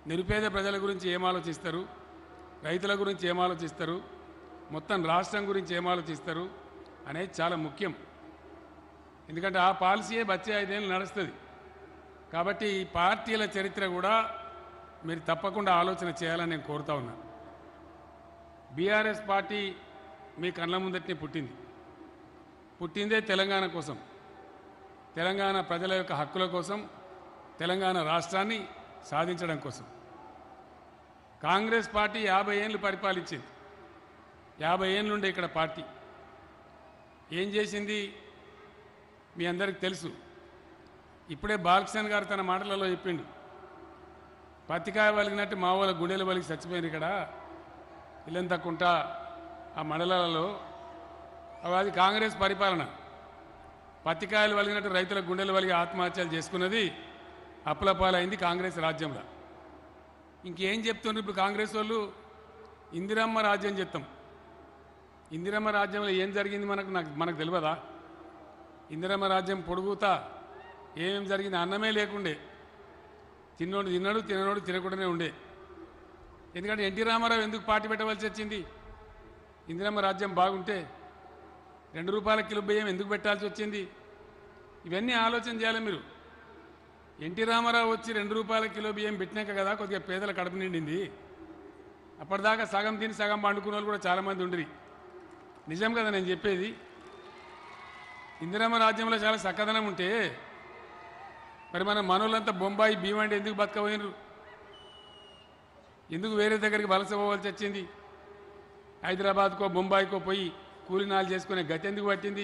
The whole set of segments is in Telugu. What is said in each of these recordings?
నిరుపేద ప్రజల గురించి ఏం ఆలోచిస్తారు రైతుల గురించి ఏం ఆలోచిస్తారు మొత్తం రాష్ట్రం గురించి ఏం ఆలోచిస్తారు అనేది చాలా ముఖ్యం ఎందుకంటే ఆ పాలసీయే వచ్చే ఐదేళ్ళు నడుస్తుంది కాబట్టి ఈ పార్టీల చరిత్ర కూడా మీరు తప్పకుండా ఆలోచన చేయాలని నేను కోరుతా ఉన్నా బీఆర్ఎస్ పార్టీ మీ కళ్ళ ముందటినే పుట్టింది పుట్టిందే తెలంగాణ కోసం తెలంగాణ ప్రజల యొక్క హక్కుల కోసం తెలంగాణ రాష్ట్రాన్ని సాధించడం కోసం కాంగ్రెస్ పార్టీ యాభై ఏళ్ళు పరిపాలించింది యాభై ఏళ్ళుండే ఇక్కడ పార్టీ ఏం చేసింది మీ అందరికి తెలుసు ఇప్పుడే బాలకృష్ణ గారు తన మాటలలో చెప్పిండు పత్తికాయ వలిగినట్టు మా వాళ్ళ గుండెలు వలిగి చచ్చిపోయింది ఇక్కడ ఇల్లంతకుంట ఆ మండలాలలో అవి అది కాంగ్రెస్ పరిపాలన పత్తికాయలు వలిగినట్టు రైతుల గుండెలు వలిగి ఆత్మహత్యలు చేసుకున్నది అప్పులపాలైంది కాంగ్రెస్ రాజ్యంలో ఇంకేం చెప్తున్నారు ఇప్పుడు కాంగ్రెస్ వాళ్ళు ఇందిరమ్మ రాజ్యం చెప్తాం ఇందిరమ్మ రాజ్యంలో ఏం జరిగింది మనకు నాకు మనకు తెలియదా ఇందిరమ్మ రాజ్యం పొడుగుతా ఏమేం జరిగింది అన్నమే లేకుండే తిన్నోడు తిన్నాడు తిననోడు తినకుండానే ఉండే ఎందుకంటే ఎన్టీ రామారావు ఎందుకు పార్టీ పెట్టవలసి వచ్చింది ఇందిరమ్మ రాజ్యం బాగుంటే రెండు రూపాయల కిలో బియ్యం ఎందుకు పెట్టాల్సి వచ్చింది ఇవన్నీ ఆలోచన చేయాలి మీరు ఎన్టీ రామారావు వచ్చి రెండు రూపాయల కిలో బియ్యం పెట్టినాక కదా కొద్దిగా పేదల కడుపు నిండింది అప్పటిదాకా సగం తిని సగం పండుకున్న వాళ్ళు కూడా చాలామంది ఉండిరి నిజం కదా నేను చెప్పేది ఇందిరమ్మ రాజ్యంలో చాలా చక్కదనం ఉంటే మరి మన మనోళ్ళంతా బొంబాయి భీమండి ఎందుకు బతకపోయినరు ఎందుకు వేరే దగ్గరికి వలస పోవాల్సి వచ్చింది హైదరాబాద్కో బొంబాయికో పోయి కూలినాలు చేసుకునే గతి ఎందుకు పట్టింది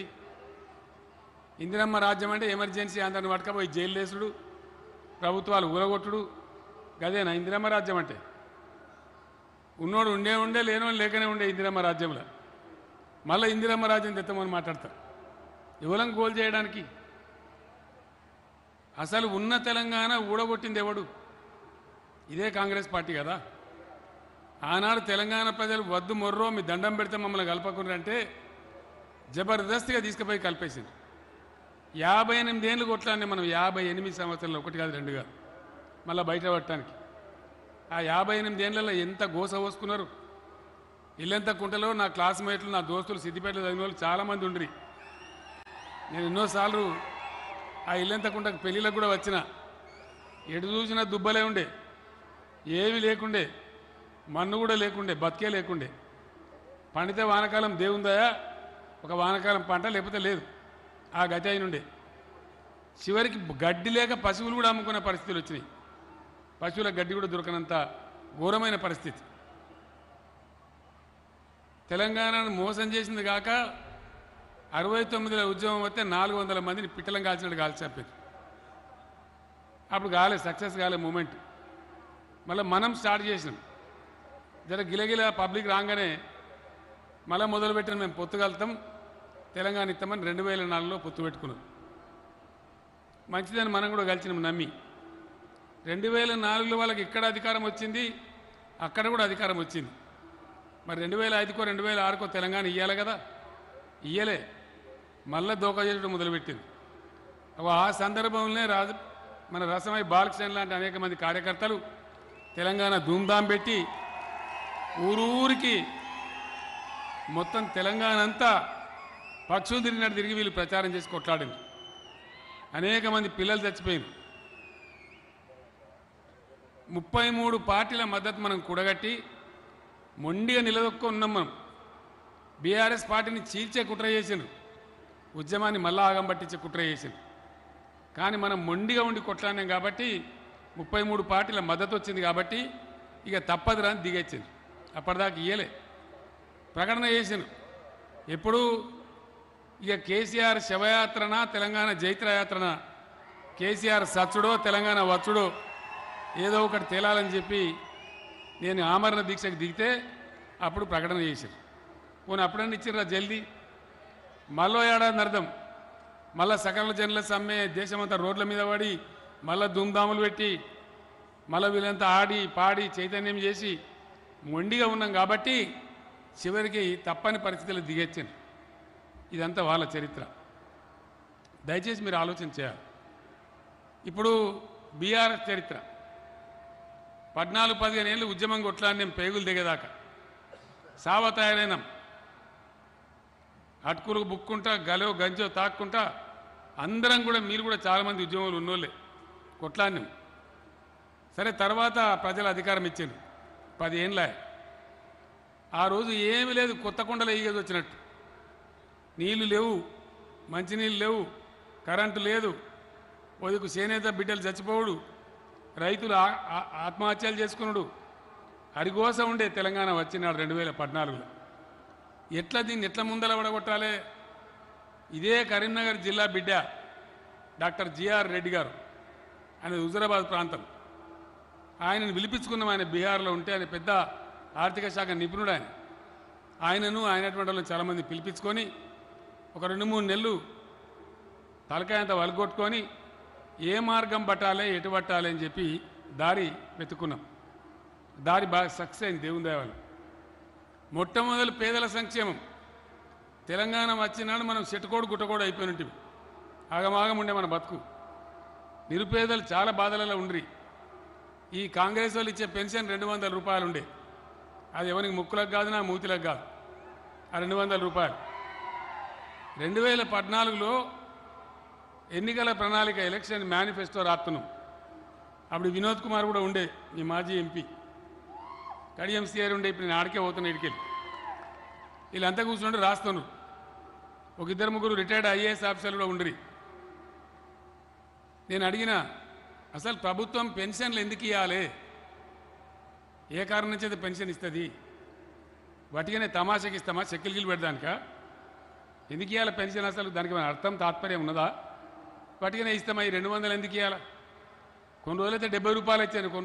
ఇందిరమ్మ రాజ్యం అంటే ఎమర్జెన్సీ అందరిని పట్టుకపోయి జైలు వేసుడు ప్రభుత్వాలు ఊరగొట్టుడు గదేనా ఇందిరమ్మ రాజ్యం అంటే ఉన్నోడు ఉండే ఉండే లేనోడు లేకనే ఉండే ఇందిరమ్మ రాజ్యంలో మళ్ళీ ఇందిరమ్మ రాజ్యం తెత్తమని మాట్లాడతారు ఎవరం గోల్ చేయడానికి అసలు ఉన్న తెలంగాణ ఊడగొట్టింది ఎవడు ఇదే కాంగ్రెస్ పార్టీ కదా ఆనాడు తెలంగాణ ప్రజలు వద్దు మొర్రో మీ దండం పెడితే మమ్మల్ని కలపకుండారంటే జబర్దస్తిగా తీసుకుపోయి కలిపేసింది యాభై ఎనిమిది ఏళ్ళు కొట్లాడిని మనం యాభై ఎనిమిది సంవత్సరాలు ఒకటి కాదు రెండు కాదు మళ్ళీ బయట పట్టడానికి ఆ యాభై ఎనిమిది ఏళ్ళలో ఎంత గోస పోసుకున్నారు ఇల్లంత కుంటలో నా క్లాస్మేట్లు నా దోస్తులు సిద్దిపేటలో చదివిన వాళ్ళు చాలామంది ఉండ్రి నేను ఎన్నోసార్లు ఆ ఇల్లంత కుంటకు పెళ్ళిళ్ళకు కూడా వచ్చిన ఎటు చూసినా దుబ్బలే ఉండే ఏమీ లేకుండే మన్ను కూడా లేకుండే బతికే లేకుండే పండితే వానకాలం దేవుందయా ఒక వానకాలం పంట లేకపోతే లేదు ఆ గతి అయినుండే చివరికి గడ్డి లేక పశువులు కూడా అమ్ముకునే పరిస్థితులు వచ్చినాయి పశువుల గడ్డి కూడా దొరకనంత ఘోరమైన పరిస్థితి తెలంగాణను మోసం చేసింది కాక అరవై తొమ్మిదిలో ఉద్యమం వస్తే నాలుగు వందల మందిని పిట్టలం కాల్చినట్టు కాల్చి చంపారు అప్పుడు కాలే సక్సెస్ కాలే మూమెంట్ మళ్ళీ మనం స్టార్ట్ చేసినాం జర గిలగిల పబ్లిక్ రాగానే మళ్ళీ మొదలుపెట్టిన మేము పొత్తుగలుగుతాం తెలంగాణ ఇస్తామని రెండు వేల నాలుగులో పొత్తు పెట్టుకున్నాం మంచిదని మనం కూడా కలిసినాం నమ్మి రెండు వేల నాలుగులో వాళ్ళకి ఇక్కడ అధికారం వచ్చింది అక్కడ కూడా అధికారం వచ్చింది మరి రెండు వేల ఐదుకో రెండు వేల ఆరుకో తెలంగాణ ఇయ్యాలి కదా ఇయ్యలే మళ్ళా దోకా చేయడం మొదలుపెట్టింది అగో ఆ సందర్భంలోనే రాజు మన రసమై బాలకృష్ణ లాంటి అనేక మంది కార్యకర్తలు తెలంగాణ ధూమ్ధాం పెట్టి ఊరూరికి మొత్తం తెలంగాణ అంతా పక్షులు తిరిగినట్టు తిరిగి వీళ్ళు ప్రచారం చేసి కొట్లాడింది అనేక మంది పిల్లలు చచ్చిపోయింది ముప్పై మూడు పార్టీల మద్దతు మనం కూడగట్టి మొండిగా నిలదొక్కు ఉన్నాం మనం బీఆర్ఎస్ పార్టీని చీల్చే కుట్ర చేసిండ్రు ఉద్యమాన్ని మళ్ళా ఆగం పట్టించే కుట్ర చేసిండ్రు కానీ మనం మొండిగా ఉండి కొట్లాడినాం కాబట్టి ముప్పై మూడు పార్టీల మద్దతు వచ్చింది కాబట్టి ఇక తప్పదు రాని దిగొచ్చింది అప్పటిదాకా ఇయ్యలే ప్రకటన చేసిండ్రు ఎప్పుడు ఇక కేసీఆర్ శవయాత్రన తెలంగాణ జైత్రయాత్రన కేసీఆర్ సచ్చుడో తెలంగాణ వచ్చుడో ఏదో ఒకటి తేలాలని చెప్పి నేను ఆమరణ దీక్షకు దిగితే అప్పుడు ప్రకటన చేశారు పోనీ అప్పుడన్నా ఇచ్చిర్రా జల్దీ మళ్ళీ ఏడాది అర్థం మళ్ళా సకల జనుల సమ్మె దేశమంతా రోడ్ల మీద పడి మళ్ళా ధూమ్ధాములు పెట్టి మళ్ళీ వీళ్ళంతా ఆడి పాడి చైతన్యం చేసి మొండిగా ఉన్నాం కాబట్టి చివరికి తప్పని పరిస్థితులు దిగొచ్చాను ఇదంతా వాళ్ళ చరిత్ర దయచేసి మీరు ఆలోచన చేయాలి ఇప్పుడు బీఆర్ఎస్ చరిత్ర పద్నాలుగు పదిహేను ఏళ్ళు ఉద్యమం కొట్లాన్ని నేను పేగులు దిగేదాకా సావ తయారైనాం అటుకులు బుక్కుంటా గలో గంజో తాక్కుంటా అందరం కూడా మీరు కూడా చాలామంది ఉద్యమంలో ఉన్నోళ్ళే కొట్లాడినాం సరే తర్వాత ప్రజలు అధికారం ఇచ్చింది పదిహేనులే ఆ రోజు ఏమీ లేదు కొత్త కొండలు ఈగేది వచ్చినట్టు నీళ్లు లేవు మంచినీళ్ళు లేవు కరెంటు లేదు ఒదుకు చేనేత బిడ్డలు చచ్చిపోవుడు రైతులు ఆ- ఆ- ఆత్మహత్యలు చేసుకున్నాడు అరిగోస ఉండే తెలంగాణ వచ్చినాడు రెండు వేల పద్నాలుగులో ఎట్లా దీన్ని ఎట్లా ముందల పడగొట్టాలి ఇదే కరీంనగర్ జిల్లా బిడ్డ డాక్టర్ జిఆర్ రెడ్డి గారు ఆయన హుజరాబాద్ ప్రాంతం ఆయనను పిలిపించుకున్నాం ఆయన బీహార్లో ఉంటే ఆయన పెద్ద ఆర్థిక శాఖ నిపుణుడు ఆయన ఆయనను ఆయనటువంటి వాళ్ళని చాలామంది పిలిపించుకొని ఒక రెండు మూడు నెలలు తలకాయంత వలగొట్టుకొని ఏ మార్గం పట్టాలి ఎటు పట్టాలి అని చెప్పి దారి వెతుకున్నాం దారి బాగా సక్సెస్ అయింది దేవుని దేవాలి మొట్టమొదలు పేదల సంక్షేమం తెలంగాణ వచ్చినాడు మనం చెట్టుకోడు గుట్టకోడు అయిపోయినట్టు ఆగమాగం ఉండే మన బతుకు నిరుపేదలు చాలా బాధలలో ఉండ్రి ఈ కాంగ్రెస్ వాళ్ళు ఇచ్చే పెన్షన్ రెండు వందల రూపాయలు ఉండే అది ఎవరికి ముక్కులకు కాదు నా మూతిలకు కాదు ఆ రెండు వందల రూపాయలు రెండు వేల పద్నాలుగులో ఎన్నికల ప్రణాళిక ఎలక్షన్ మేనిఫెస్టో రాస్తున్నాం అప్పుడు వినోద్ కుమార్ కూడా ఉండే మీ మాజీ ఎంపీ కడియం సీఆర్ ఉండే ఇప్పుడు నేను ఆడికే పోతున్నా ఇడికెళ్ళి వీళ్ళంతా కూర్చుంటే రాస్తున్నారు ఒక ఇద్దరు ముగ్గురు రిటైర్డ్ ఐఏఎస్ ఆఫీసర్లు కూడా ఉండ్రి నేను అడిగిన అసలు ప్రభుత్వం పెన్షన్లు ఎందుకు ఇవ్వాలి ఏ కారణం నుంచి అయితే పెన్షన్ ఇస్తుంది వాటికనే తమాషకి ఇస్తామా చెక్కులు గిల్లు పెడదానిక ఎందుకు ఇవ్వాలి పెన్షన్ అసలు దానికి ఏమైనా అర్థం తాత్పర్యం ఉన్నదా వాటికనే ఇస్తామా ఈ రెండు వందలు ఎందుకు ఇవ్వాలి కొన్ని రోజులైతే డెబ్బై రూపాయలు ఇచ్చాను కొన్ని